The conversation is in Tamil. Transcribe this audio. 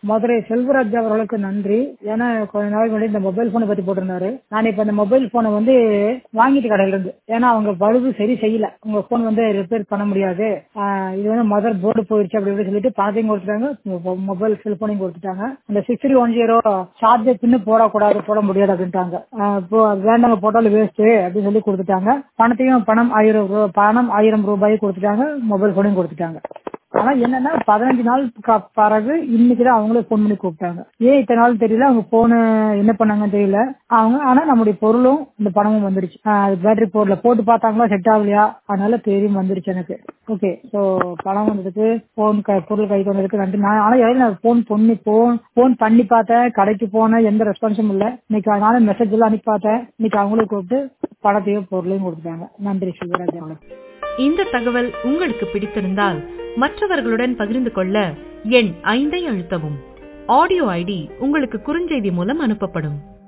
மதுரை செல்வராஜ் அவர்களுக்கு நன்றி ஏன்னா கொஞ்ச நாள் முன்னாடி இந்த மொபைல் போனை பத்தி போட்டிருந்தாரு நான் இப்ப இந்த மொபைல் போனை வந்து வாங்கிட்டு கடையில இருந்து ஏன்னா அவங்க பழுது சரி செய்யல உங்க போன் வந்து ரிப்பேர் பண்ண முடியாது ஆஹ் இது வந்து மதர் போர்டு போயிடுச்சு அப்படி இப்படி சொல்லிட்டு பணத்தையும் கொடுத்துட்டாங்க மொபைல் செல்போனையும் கொடுத்துட்டாங்க அந்த six three one zero charger pin போடக்கூடாது போட முடியாது அப்படின்ட்டாங்க ஆஹ் இப்போ வேண்டாங்க போட்டாலும் வேஸ்ட் அப்படின்னு சொல்லி கொடுத்துட்டாங்க பணத்தையும் பணம் ஆயிரம் ரூபாய் பணம் ஆயிரம் ரூபாய் கொடுத்துட்டாங்க மொபைல் போனையும் கொடுத்துட்டாங்க ஆனா என்னன்னா பதினஞ்சு நாள் க- பிறகு இன்னைக்குதான் அவங்களே போன் பண்ணி கூப்பிட்டாங்க ஏன் இத்தனை நாள் தெரியல அவங்க போனு என்ன பண்ணாங்கன்னு தெரியல அவங்க ஆனா நம்முடைய பொருளும் இந்த பணமும் வந்துருச்சு பேட்டரி போர்ல போட்டு பார்த்தாங்களா செட் ஆகலையா அதனால தெரியும் வந்துருச்சு எனக்கு ஓகே சோ பணம் வந்ததுக்கு போன் பொருள் கைக்கு வந்ததுக்கு நன்றி நான் ஆனா இடையில நான் போன் பண்ணி போன் போன் பண்ணி பார்த்தேன் கடைக்கு போனேன் எந்த ரெஸ்பான்ஸும் இல்ல இன்னைக்கு அதனால மெசேஜ் எல்லாம் அனுப்பி பார்த்தேன் இன்னைக்கு அவங்களே கூப்பிட்டு பணத்தையும் பொருளையும் கொடுத்துட்டாங்க நன்றி சிவராஜ் அவர்களுக்கு இந்த தகவல் உங்களுக்கு பிடித்திருந்தால் மற்றவர்களுடன் பகிர்ந்து கொள்ள எண் ஐந்தை அழுத்தவும் ஆடியோ ஐடி உங்களுக்கு குறுஞ்செய்தி மூலம் அனுப்பப்படும்